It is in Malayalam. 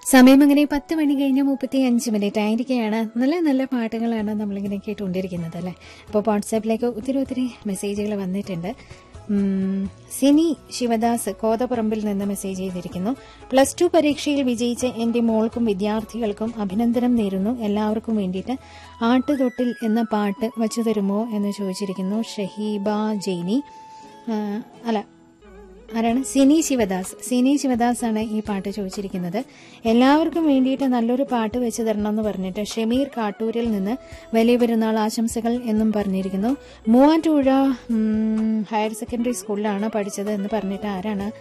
സമയം അങ്ങനെ പത്ത് മണി കഴിഞ്ഞ് മുപ്പത്തി അഞ്ച് മിനിറ്റ് ആയിരിക്കുകയാണ് നല്ല നല്ല പാട്ടുകളാണ് നമ്മളിങ്ങനെ കേട്ടുകൊണ്ടിരിക്കുന്നത് അല്ലേ അപ്പോൾ വാട്സാപ്പിലേക്ക് ഒത്തിരി ഒത്തിരി മെസ്സേജുകൾ വന്നിട്ടുണ്ട് ഉം, സിനി ശിവദാസ് കോതപ്പറമ്പിൽ നിന്ന് മെസ്സേജ് ചെയ്തിരിക്കുന്നു പ്ലസ് ടു പരീക്ഷയിൽ വിജയിച്ച എന്റെ മോൾക്കും വിദ്യാർത്ഥികൾക്കും അഭിനന്ദനം നേരുന്നു എല്ലാവർക്കും വേണ്ടിയിട്ട് ആട്ടുതൊട്ടിൽ എന്ന പാട്ട് വച്ചു തരുമോ എന്ന് ചോദിച്ചിരിക്കുന്നു ഷഹീബ ജെയ്നി ആ, അല്ല ആരാണ് സിനി ശിവദാസ് സിനി ശിവദാസ് ആണ് ഈ പാട്ട് ചോദിച്ചിരിക്കുന്നത് എല്ലാവർക്കും വേണ്ടിയിട്ട് നല്ലൊരു പാട്ട് വെച്ച് തരണം എന്ന് പറഞ്ഞിട്ട് ഷമീർ കാട്ടൂരിൽ നിന്ന് വലിയ പെരുന്നാൾ ആശംസകൾ എന്നും പറഞ്ഞിരിക്കുന്നു മൂവാറ്റുപുഴ ഉം, ഹയർ സെക്കൻഡറി സ്കൂളിലാണ് പഠിച്ചത് എന്ന് പറഞ്ഞിട്ട് ആരാണ്